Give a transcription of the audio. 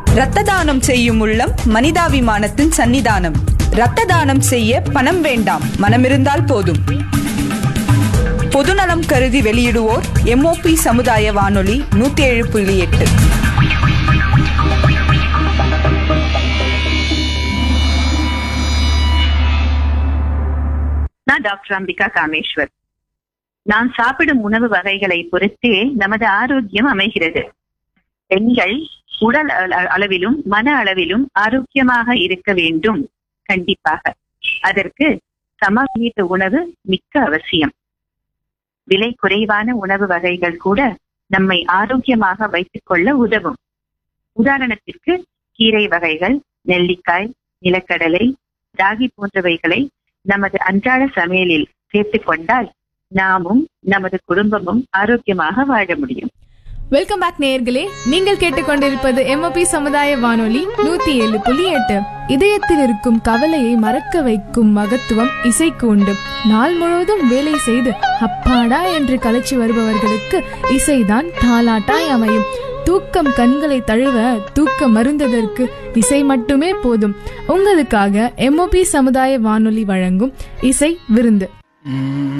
இரத்த தானம் செய்யும் உள்ளம் மனிதாபிமானத்தின் சன்னிதானம் இரத்த தானம் செய்ய பணம் வேண்டாம் மனமிருந்தால் போதும் பொதுநலம் கருதி வெளியிடுவோர் எம்ஓபி சமுதாய வானொலி நூத்தி ஏழு புள்ளி எட்டு நான் டாக்டர் அம்பிகா காமேஸ்வர் நாம் சாப்பிடும் உணவு வகைகளை பொறுத்தே நமது ஆரோக்கியம் அமைகிறது பெண்கள் உடல் அள- அளவிலும் மன அளவிலும் ஆரோக்கியமாக இருக்க வேண்டும் கண்டிப்பாக அதற்கு சமவீத உணவு மிக்க அவசியம் விலை குறைவான உணவு வகைகள் கூட நம்மை ஆரோக்கியமாக வைத்துக் கொள்ள உதவும் உதாரணத்திற்கு கீரை வகைகள் நெல்லிக்காய் நிலக்கடலை ராகி போன்றவைகளை நமது அன்றாட சமையலில் சேர்த்துக் கொண்டால் நாமும் நமது குடும்பமும் ஆரோக்கியமாக வாழ முடியும் வெல்கம் பேக் நேயர்களே நீங்கள் கேட்டுக்கொண்டிருப்பது எம்ஓபி சமுதாய வானொலி நூத்தி ஏழு புள்ளி எட்டு இதயத்தில் இருக்கும் கவலையை மறக்க வைக்கும் மகத்துவம் இசைக்கு உண்டு நாள் முழுவதும் வேலை செய்து அப்பாடா என்று கலைச்சி வருபவர்களுக்கு இசைதான் தாலாட்டாய் அமையும் தூக்கம் கண்களை தழுவ தூக்க மருந்ததற்கு இசை மட்டுமே போதும் உங்களுக்காக எம்ஓபி சமுதாய வானொலி வழங்கும் இசை விருந்து